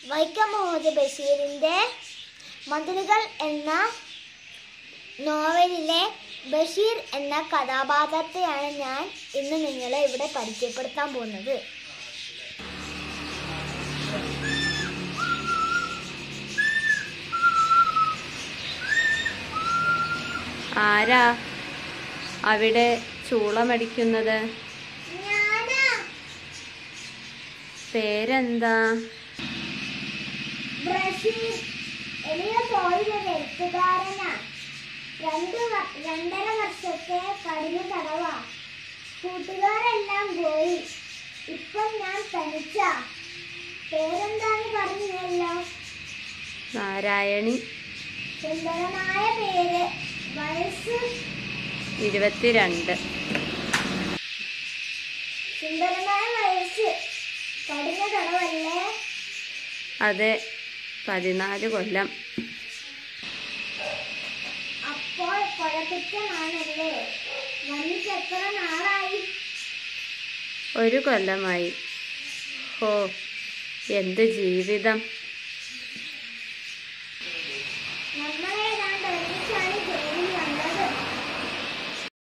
വൈക്കം മുഹമ്മദ് ബഷീറിന്റെ മതിലുകൾ എന്ന നോവലിലെ ബഷീർ എന്ന കഥാപാത്രത്തെയാണ് ഞാൻ ഇന്ന് നിങ്ങളെ ഇവിടെ പരിചയപ്പെടുത്താൻ പോകുന്നത് ആരാ അവിടെ ചൂളമടിക്കുന്നത് ഞാനാ പേരെന്താ ബഷീർ എളിയ പോയിലൊരു എഴുത്തുകാരനാ രണ്ട് വ- രണ്ടര വർഷത്തെ കഠിന തടവാ കൂട്ടുകാരെല്ലാം പോയി ഇപ്പം ഞാൻ തനിച്ച പേരെന്താന്ന് പറഞ്ഞല്ലോ നാരായണി സുന്ദരമായ പേര് വയസ്സ് ഇരുപത്തിരണ്ട് സുന്ദരമായ വയസ്സ് കഠിന തടവല്ലേ അതെ പതിനാല് കൊല്ലം അപ്പോൾ കൊലക്കുറ്റമാണല്ലേ വന്നിട്ട് എത്ര നാളായി ഒരു കൊല്ലമായി ഹോ എന്ത് ജീവിതം നമ്മൾ